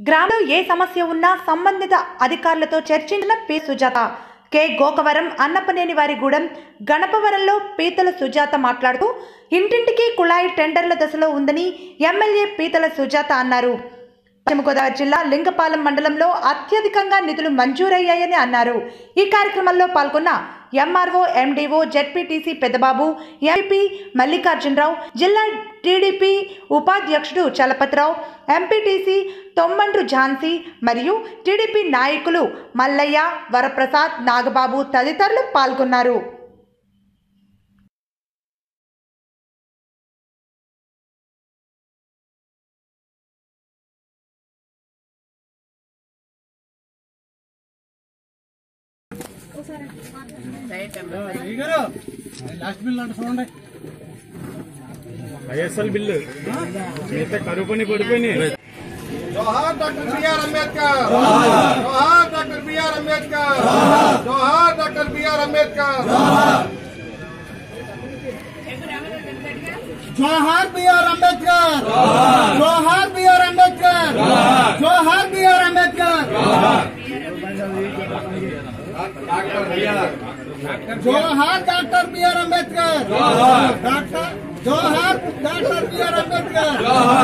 గ్రామంలో ఏ సమస్య ఉన్నా సంబంధిత అధికారులతో చర్చించిన పి సుజాత కె గోకవరం అన్నపనేని వారిగూడెం గణపవరంలో పీతల సుజాత మాట్లాడుతూ ఇంటింటికి కుళాయి టెండర్ల దశలో ఉందని ఎమ్మెల్యే పీతల సుజాత అన్నారు పశ్చిమ గోదావరి జిల్లా లింగపాలెం మండలంలో అత్యధికంగా నిధులు మంజూరయ్యాయని అన్నారు ఈ కార్యక్రమంలో పాల్గొన్న MRO MDO ZPTC Peddababu MP Mallikarjunarao జిల్లా టీడీపీ ఉపాధ్యక్షుడు చలపతిరావు ఎంపీటీసీ తొమ్మండ్రు ఝాన్సీ మరియు టీడీపీ నాయకులు మల్లయ్య వరప్రసాద్ నాగబాబు తదితరులు పాల్గొన్నారు లాస్ట్ బిల్ అంటే చూడండి ఐఎస్ఎల్ బిల్లు మిగతా కరువు పని పడిపోయినాయి జోహార్ డాక్టర్ బిఆర్ అంబేద్కర్ జోహార్ డాక్టర్ బిఆర్ అంబేద్కర్ జోహార్ డాక్టర్ బిఆర్ అంబేద్కర్ జోహార్ బిఆర్ అంబేద్కర్ జోహార్ బిఆర్ అంబేద్కర్ జోహార్ బిఆర్ అంబేద్కర్ జోహార్ డాక్టర్ బిఆర్ అంబేద్కర్ డాక్టర్ జోహార్ డాక్టర్ బిఆర్ అంబేద్కర్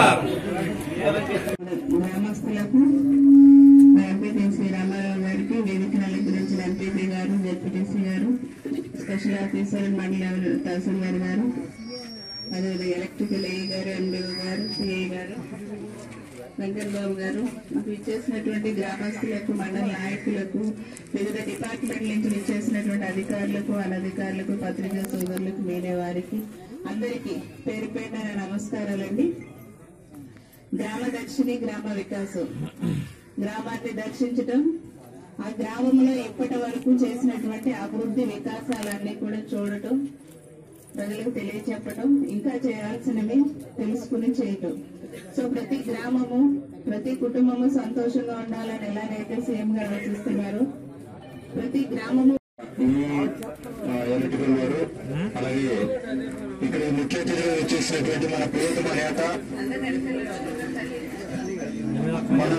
గ్రామస్తులకు మా ఎంపీటీసీ రామారావు గారికి వేదికను అలంకరించిన ఎంపీపీ గారు జెడ్పీటీసీ గారు స్పెషల్ ఆఫీసర్ మండల తహసీల్దార్ గారు అదేవిధంగా ఎలక్ట్రికల్ ఏ గారు ఎండిఓ గారు సిఐ గారు వెంకట్ బాబు గారు మాకు ఇచ్చేసినటువంటి గ్రామస్తులకు మండల నాయకులకు వివిధ డిపార్ట్మెంట్ల నుంచి ఇచ్చేసినటువంటి అధికారులకు అనధికారులకు పత్రికా సోదరులకు మీడియా వారికి అందరికీ పేరు పేరున నా నమస్కారాలండి గ్రామ దర్శిని గ్రామ వికాసం గ్రామాన్ని దర్శించటం ఆ గ్రామంలో ఇప్పటి వరకు చేసినటువంటి అభివృద్ధి వికాసాలన్నీ కూడా చూడటం ప్రజలకు తెలియచెప్పటం ఇంకా చేయాల్సినవి తెలుసుకుని చేయటం సో ప్రతి గ్రామము ప్రతి కుటుంబము సంతోషంగా ఉండాలని ఎలాగైతే సీఎం గారు ఆలోచిస్తున్నారు ప్రతి గ్రామము ఎలక్ట్రికల్ వారు అలాగే ఇక్కడ ముఖ్య అతిథిగా వచ్చేసినటువంటి మన ప్రియతమ నేత మన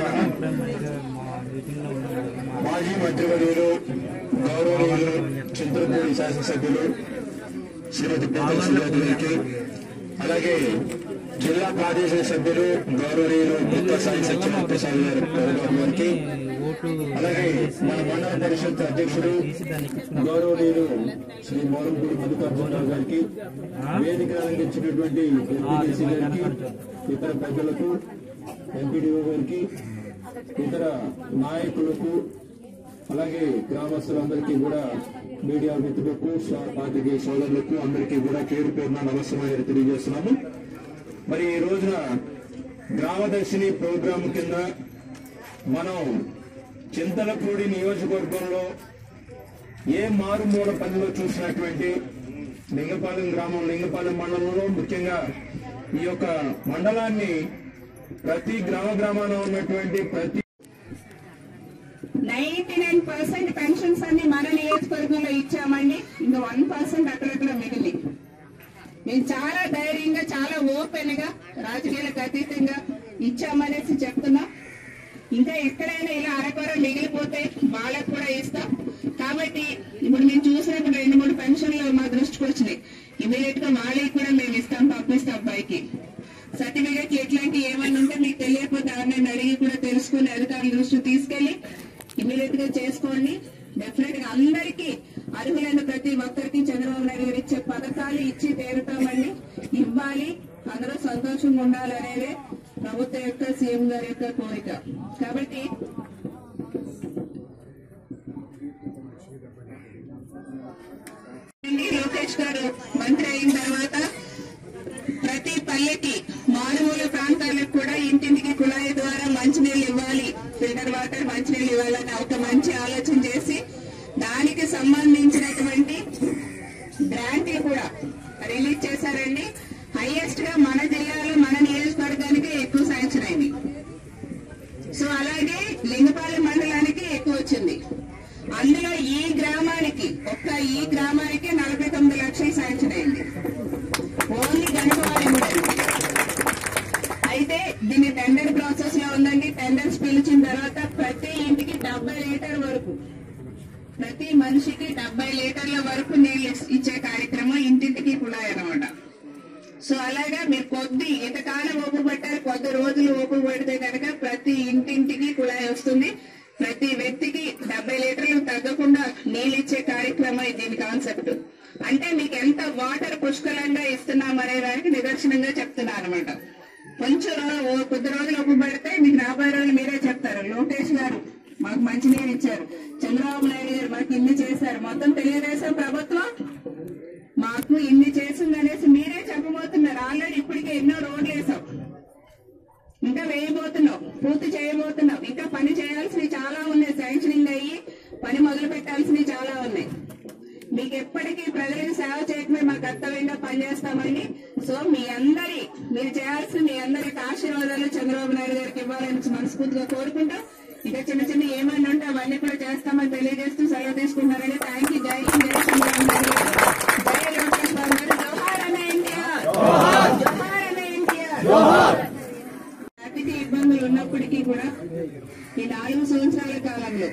మాజీ మంత్రివర్యులు గౌరవనీయులు చింతలపూడి శాసనసభ్యులు శ్రీమతి పేదల సుజాత గారికి అలాగే జిల్లా ప్రాదేశిక సభ్యులు గౌరవనీయులు గుత్తా సాయి సత్యనారాయణ ప్రసాద్ గారు పెద్దబాబు గారికి అలాగే మన మండల పరిషత్ అధ్యక్షుడు గౌరవనీయులు శ్రీ మోరంపూడి మధుకార్జునరావు గారికి వేదిక అలంకరించినటువంటి ఎంపీటీసీ గారికి ఇతర పెద్దలకు ఎంపీడీఓ గారికి ఇతర నాయకులకు అలాగే గ్రామస్తులందరికీ కూడా మీడియా మిత్రులకు స్వ- పాత్రికేయ సోదరులకు అందరికీ కూడా పేరు పేరున నమస్కారం తెలియజేస్తున్నాము మరి ఈ రోజున గ్రామదర్శిని ప్రోగ్రాం కింద మనం చింతలపూడి నియోజకవర్గంలో ఏ మారుమూల పనిలో చూసినటువంటి లింగపాలెం గ్రామం లింగపాలెం మండలంలో ముఖ్యంగా ఈ యొక్క మండలాన్ని ప్రతి గ్రామ గ్రామాన ఉన్నటువంటి ప్రతి నైన్టీ నైన్ పర్సెంట్ పెన్షన్స్ అన్ని మన నియోజకవర్గంలో ఇచ్చామండి ఇంకా వన్ పర్సెంట్ అక్కడక్కడ మిగిలి మేము చాలా ధైర్యంగా చాలా ఓపెన్ గా రాజకీయాలకు అతీతంగా ఇచ్చామనేసి చెప్తున్నాం ఇంకా ఎక్కడైనా ఇలా అరకొర మిగిలిపోతే వాళ్ళకు కూడా ఇస్తాం కాబట్టి ఇప్పుడు మేము చూసినప్పుడు రెండు మూడు పెన్షన్లు మా దృష్టికి వచ్చినాయి ఇమీడియట్ గా వాళ్ళకి కూడా మేము ఇస్తాం పంపిస్తాం అబ్బాయికి సర్టిఫికేట్ ఎట్లాంటి ఏమన్నా ఉంటే మీకు తెలియకపోతే ఎవరినైనా అడిగి కూడా తెలుసుకుని అధికారుల దృష్టి తీసుకెళ్లి ఇమీడియట్ గా చేసుకోండి డెఫినెట్ గా అందరికీ అర్హులైన ప్రతి ఒక్కరికి చంద్రబాబు నాయుడు గారు ఇచ్చే పథకాలు ఇచ్చి తీరుతామండి ఇవ్వాలి అందరూ సంతోషంగా ఉండాలనేదే ప్రభుత్వం యొక్క సీఎం గారి యొక్క కోరిక కాబట్టి లోకేష్ గారు మంత్రి అయిన తర్వాత ప్రతి పల్లెకి మారుమూల ప్రాంతాలకు కూడా ఇంటింటికి కుళాయి ద్వారా మంచినీళ్ళు ఇవ్వాలి ఫిల్టర్ వాటర్ మంచినీళ్ళు ఇవ్వాలని ఒక మంచి ఆలోచన చేసి దానికి సంబంధించినటువంటి గ్రాంట్లు కూడా రిలీజ్ చేశారండి హైయెస్ట్ గా మన జిల్లాలో మన నియోజకవర్గానికి ఎక్కువ శాంక్షన్ అయింది సో అలాగే లింగపాలెం మండలానికి ఎక్కువ వచ్చింది అందులో ఈ గ్రామానికి ఒక్క ఈ గ్రామానికి నలభై తొమ్మిది లక్షలు శాంక్షన్ అయింది ఓన్లీ గణపవాలెం అయితే దీన్ని టెండర్ ప్రాసెస్ లో ఉందండి టెండర్స్ పిలిచి ప్రతి మనిషికి డెబ్బై లీటర్ల వరకు నీళ్ళు ఇచ్చే కార్యక్రమం ఇంటింటికి కుళాయి అన్నమాట సో అలాగా మీరు కొద్ది ఎంతకాలం ఓపు పట్టారు కొద్ది రోజులు ఓపు పడితే కనుక ప్రతి ఇంటింటికి కుళాయి వస్తుంది ప్రతి వ్యక్తికి డెబ్బై లీటర్లు తగ్గకుండా నీళ్ళు ఇచ్చే కార్యక్రమం దీని కాన్సెప్ట్ అంటే మీకు ఎంత వాటర్ పుష్కలంగా ఇస్తున్నాం అనే దానికి నిదర్శనంగా చెప్తున్నాను అనమాట కొంచెం రో- ఓ కొద్ది రోజులు ఒప్పు పడితే మీకు రాబోయే రోజులు మీరే చెప్తారు లోకేష్ గారు మాకు మంచినీరు ఇచ్చారు చంద్రబాబు నాయుడు గారు మాకు ఇన్ని చేశారు మొత్తం తెలుగుదేశం ప్రభుత్వం మాకు ఇన్ని చేసింది అనేసి మీరే చెప్పబోతున్నారు ఆల్రెడీ ఇప్పటికే ఎన్నో రోడ్లు వేసాం ఇంకా వేయబోతున్నాం పూర్తి చేయబోతున్నాం ఇంకా పని చేయాల్సినవి చాలా ఉన్నాయి శాంక్షనింగ్ అయ్యి పని మొదలు పెట్టాల్సినవి చాలా ఉన్నాయి మీకు ఎప్పటికీ ప్రజలకు సేవ చేయటమే మా కర్తవ్యంగా పనిచేస్తామని సో మీ అందరి మీరు చేయాల్సిన మీ అందరికి ఆశీర్వాదాలు చంద్రబాబు నాయుడు గారికి ఇవ్వాలని మనస్ఫూర్తిగా కోరుకుంటాం ఇంకా చిన్న చిన్న ఏమైనా ఉంటే అవన్నీ కూడా చేస్తామని తెలియజేస్తూ సెలవు తీసుకుంటున్నారని థ్యాంక్ యూ జై హింద్, జై చంద్రబాబు నాయుడు గారు. జై లోకేష్ బాబు గారు జోహార్ అనే ఎన్టీఆర్ జోహార్ అనే ఎన్టీఆర్ అతిథి ఇబ్బందులు ఉన్నప్పటికీ కూడా ఈ నాలుగు సంవత్సరాల కాలంలో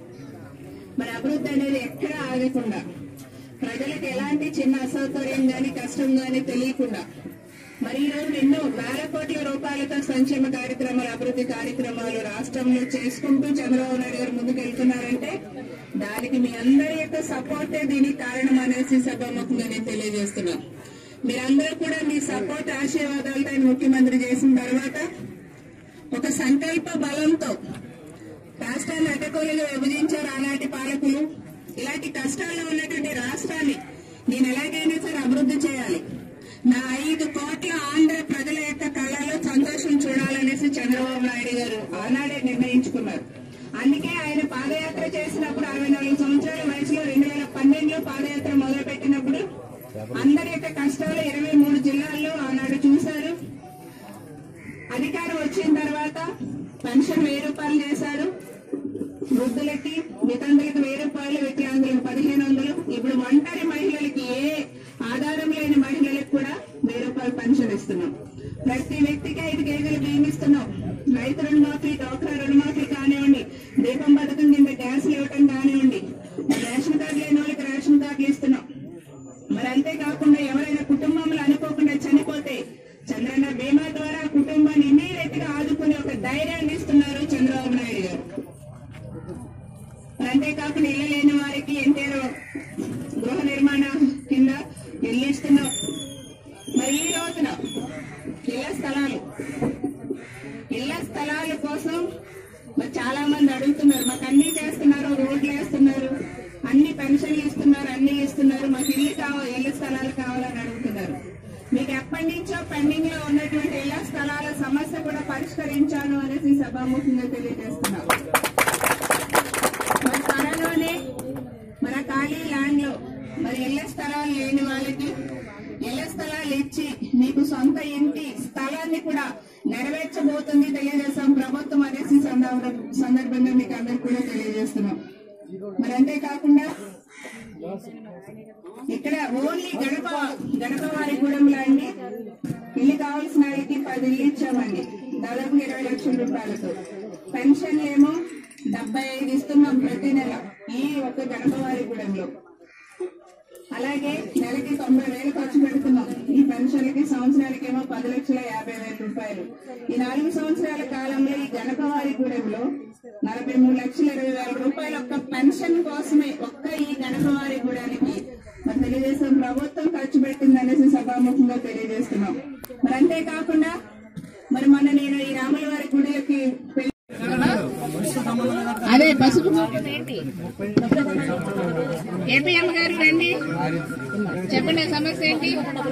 మరి అభివృద్ధి అనేది ఎక్కడా ఆగకుండా ప్రజలకు ఎలాంటి చిన్న అసౌకర్యం గాని కష్టం గాని తెలియకుండా మరి ఈ రోజు ఎన్నో వేల కోట్ల రూపాయలతో సంక్షేమ కార్యక్రమాలు అభివృద్ధి కార్యక్రమాలు రాష్ట్రంలో చేసుకుంటూ చంద్రబాబు నాయుడు గారు ముందుకు వెళ్తున్నారంటే దానికి మీ అందరి యొక్క సపోర్టే దీనికి కారణం అనేసి సభాముఖంగా నేను తెలియజేస్తున్నాను మీరందరూ కూడా మీ సపోర్ట్ ఆశీర్వాదాలతో ఆయన ముఖ్యమంత్రి చేసిన తర్వాత ఒక సంకల్ప బలంతో రాష్ట్రాన్ని అడ్డకోలుగా విభజించారు ఆనాటి పాలకులు ఇలాంటి కష్టాల్లో ఉన్నటువంటి రాష్ట్రాన్ని నేను ఎలాగైనా సరే అభివృద్ధి చేయాలి నా ఐదు కోట్ల ఆంధ్ర ప్రజల యొక్క కళలో సంతోషం చూడాలనేసి చంద్రబాబు నాయుడు గారు ఆనాడే నిర్ణయించుకున్నారు అందుకే ఆయన పాదయాత్ర చేసినప్పుడు అరవై నాలుగు సంవత్సరాల వయసులో రెండు వేల పన్నెండులో పాదయాత్ర మొదలు పెట్టినప్పుడు అందరి యొక్క కష్టాలు ఇరవై మూడు జిల్లాల్లో ఆనాడు చూశారు అధికారం వచ్చిన తర్వాత పెన్షన్ వెయ్యి రూపాయలు చేశారు వృద్ధులకి వితంతులకు వెయ్యి రూపాయలు వికలాంగులకు పదిహేను వందలు ఇప్పుడు ఒంటరి మహిళలకి ఏ ఆధారం లేని మహిళలకు కూడా వెయ్యి రూపాయలు పెన్షన్ ఇస్తున్నాం ప్రతి వ్యక్తికి ఐదు కేజీలు బియ్యం ఇస్తున్నాం రైతు రుణమాఫీ డాక్టర్ రుణమాఫీ కానివ్వండి దీపం పథకం కింద గ్యాస్లు ఇవ్వటం కానివ్వండి రేషన్ కార్డు లేని వాళ్ళకి రేషన్ కార్డులు ఇస్తున్నాం మరి అంతేకాకుండా ఎవరైనా కుటుంబంలో అనుకోకుండా చనిపోతే చంద్రన్న బీమా ద్వారా కుటుంబాన్ని ఇమీడియట్ గా ఆదుకునే ఒక ధైర్యాన్ని ఇస్తున్నారు చంద్రబాబు నాయుడు గారు మరి అంతేకాకుండా ఇల్లు లేని వారికి ఎన్టీఆర్ గృహ నిర్మాణ కింద ఇల్లు ఇస్తున్నాం మరి ఈ రోజున ఇళ్ల స్థలాలు ఇళ్ల స్థలాల కోసం మరి చాలా మంది అడుగుతున్నారు మాకు అన్ని చేస్తున్నారు రోడ్లు వేస్తున్నారు అన్ని పెన్షన్లు ఇస్తున్నారు అన్ని ఇస్తున్నారు మాకు ఇల్లు కావాలి ఇళ్ల స్థలాలు కావాలని అడుగుతున్నారు మీకు ఎప్పటి నుంచో పెండింగ్ లో ఉన్నటువంటి ఇళ్ల స్థలాల సమస్య కూడా పరిష్కరించాను అనేసి సభాముఖంగా తెలియజేస్తున్నాం మరి త్వరలోనే మన ఖాళీ ల్యాండ్ లో మరి ఇళ్ల స్థలాలు లేని వాళ్ళకి ఇళ్ల స్థలాలు ఇచ్చి మీకు సొంత ఇంటి స్థలాన్ని కూడా నెరవేర్చబోతుంది తెలుగుదేశం ప్రభుత్వం అనేసి సందర్భ- సందర్భంగా మీకు అందరికి కూడా తెలియజేస్తున్నాం మరి అంతేకాకుండా ఇక్కడ ఓన్లీ గడప గడప వారి గూడెంలో అండి ఇల్లు కావాల్సిన వాళ్ళకి పది ఇల్లు ఇచ్చామండి దాదాపు ఇరవై లక్షల రూపాయలతో పెన్షన్లు ఏమో డెబ్బై ఐదు ఇస్తున్నాం ప్రతి నెల ఈ ఒక్క గడప వారి గూడెంలో అలాగే నెలకి తొంభై వేలు ఖర్చు పెడుతున్నాం ఈ పెన్షన్లకి సంవత్సరానికి ఏమో పది లక్షల యాభై వేల రూపాయలు ఈ నాలుగు సంవత్సరాల కాలంలో ఈ గణపవారి గూడెంలో నలభై మూడు లక్షల ఇరవై వేల రూపాయల ఒక్క పెన్షన్ కోసమే ఒక్క ఈ గణపవారి గూడానికి మరి తెలుగుదేశం ప్రభుత్వం ఖర్చు పెట్టింది అనేసి సభాముఖంగా తెలియజేస్తున్నాం మరి అంతేకాకుండా మరి మొన్న నేను ఈ రాముల వారి గుడికి పెళ్లి అదే పసుపు కుంకుమ ఏంటి ఏపీఎం గారు రండి చెప్పండి సమస్య ఏంటి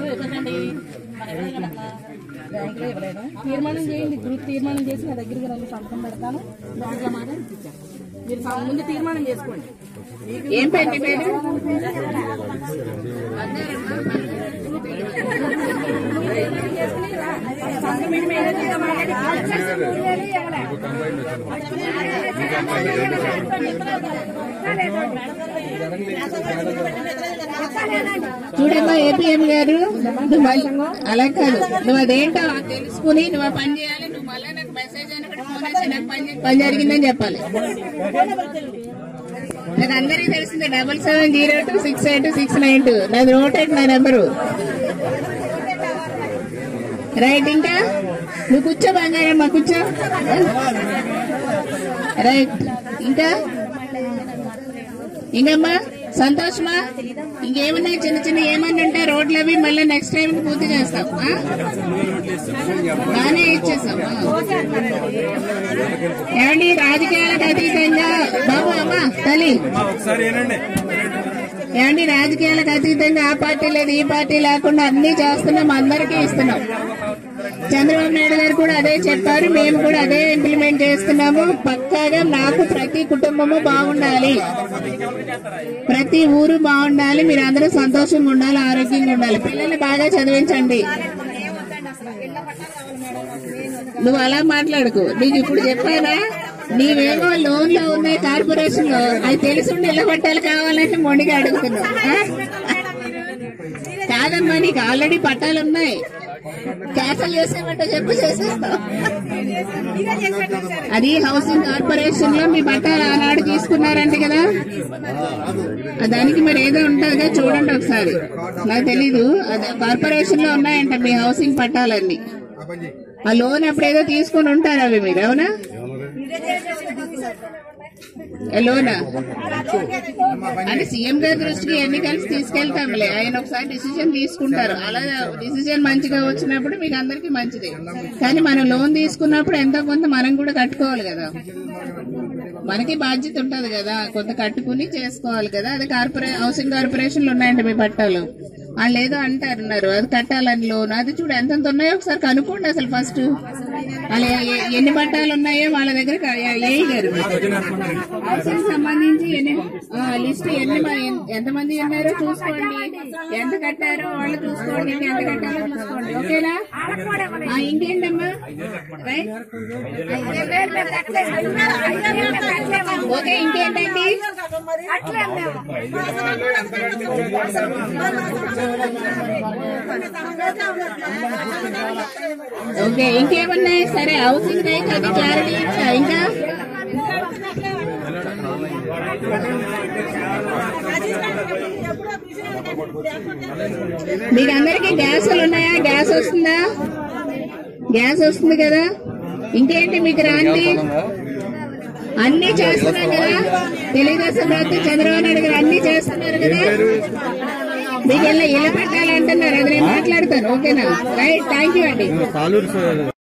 బ్యాంకులో ఇవ్వలేదు తీర్మానం చేయండి గ్రూప్ తీర్మానం చేసి నా దగ్గరికి రండి సంతకం పెడతాను దాంట్లో మాట ఇప్పించాను మీరు సం- ముందు తీర్మానం చేసుకోండి ఏం పెట్టి పేరు చూడమ్మా ఏపీఎం గారు నువ్వు మళ్ళీ- అలా కాదు నువ్వు అదేంటో తెలుసుకుని నువ్వు ఆ పని చేయాలి నువ్వు మళ్ళీ నాకు మెసేజ్ అని కూడా ఫోన్ చేసి నాకు పని చే- పని జరిగిందని చెప్పాలి నాకు అందరికీ తెలిసింది double seven zero two six eight six nine two నాది నోటెడ్ నా నెంబరు రైట్ ఇంకా నువ్వు కూర్చో బంగారమ్మ కూర్చో రైట్ ఇంకా ఇంకమ్మా సంతోషమా ఇంకేమన్నా చిన్న చిన్న ఏమన్నా ఉంటే రోడ్లు అవి మళ్ళీ నెక్స్ట్ టైం పూర్తి చేస్తాం ఆ? బాగానే ఇచ్చేసాం ఆ. ఏమండి రాజకీయాలకు అతీతంగా బాబు అమ్మ తల్లి ఒకసారి ఏనండి ఏమండి రాజకీయాలకు అతీతంగా ఆ పార్టీ లేదు ఈ పార్టీ లేకుండా అన్ని చేస్తున్నాం అందరికీ ఇస్తున్నాం చంద్రబాబు నాయుడు గారు కూడా అదే చెప్పారు మేము కూడా అదే ఇంప్లిమెంట్ చేస్తున్నాము పక్కాగా నాకు ప్రతి కుటుంబము బాగుండాలి ప్రతి ఊరు బాగుండాలి మీరు అందరూ సంతోషంగా ఉండాలి ఆరోగ్యంగా ఉండాలి పిల్లల్ని బాగా చదివించండి నువ్వు అలా మాట్లాడుకు నీకు ఇప్పుడు చెప్పానా నీవేమో లోన్ లో ఉన్నాయి కార్పొరేషన్ లో అది తెలిసి ఉండి ఇళ్ళ పట్టాలు కావాలంటే మొండిగా అడుగుతున్నావు ఆ? కాదమ్మా నీకు ఆల్రెడీ పట్టాలు ఉన్నాయి క్యాన్సల్ చేసేమంటే చెప్పు చేసేస్తావు అది హౌసింగ్ కార్పొరేషన్ లో మీ పట్టాలు ఆనాడు తీసుకున్నారంట కదా ఆ దానికి మరి ఏదో ఉంటుందిగా చూడండి ఒకసారి నాకు తెలీదు అది కార్పొరేషన్ లో ఉన్నాయంట మీ హౌసింగ్ పట్టాలన్నీ ఆ లోన్ అప్పుడు ఏదో తీసుకుని ఉంటారు అవి మీరు అవునా ఏ లోనా అంటే సీఎం గారి దృష్టికి ఎన్ని కలిసి తీసుకెళ్తాంలే ఆయన ఒకసారి డిసిజన్ తీసుకుంటారు అలా డిసిజన్ మంచిగా వచ్చినప్పుడు మీకు అందరికి మంచిదే కానీ మనం లోన్ తీసుకున్నప్పుడు ఎంతో కొంత మనం కూడా కట్టుకోవాలి కదా మనకి బాధ్యత ఉంటది కదా కొంత కట్టుకుని చేసుకోవాలి కదా అది కార్పొరే హౌసింగ్ కార్పొరేషన్ లో ఉన్నాయండి మీ పట్టాలు వాళ్ళు ఏదో అంటారున్నారు అది కట్టాలని లోన్ అది చూడు ఎంతెంత ఉన్నాయో ఒకసారి కనుక్కోండి అసలు ఫస్ట్ వాళ్ళు ఎ- ఎన్ని పట్టాలు ఉన్నాయో వాళ్ళ దగ్గర క- ఏ గారు హౌసింగ్ సంబంధించి ఎన్ని లిస్ట్ ఎన్ని మ- ఎన్- ఎంతమంది ఉన్నారో చూసుకోండి ఎంత కట్టారో వాళ్ళు చూసుకోండి ఇంకా ఎంత కట్టారో చూసుకోండి ఓకేనా ఆ, ఇంకేంటమ్మా రైట్ ఓకే ఇంకేంటండి ఓకే ఇంకేమన్నాయి సరే హౌసింగ్ రైట్ అది క్లారిటీ ఇచ్చా ఇంకా మీకు అందరికి గ్యాసులు ఉన్నాయా గ్యాస్ వస్తుందా గ్యాస్ వస్తుంది కదా ఇంకేంటి మీకు రాంది అన్ని చేస్తున్నారు కదా తెలుగుదేశం ప్రభుత్వం చంద్రబాబు నాయుడు గారు అన్ని చేస్తున్నారు కదా మీకు ఇలా ఇల్లు పెట్టాలంటున్నారు అది నేను మాట్లాడతాను ఓకేనా రైట్ థ్యాంక్ యూ అండి కాలూరు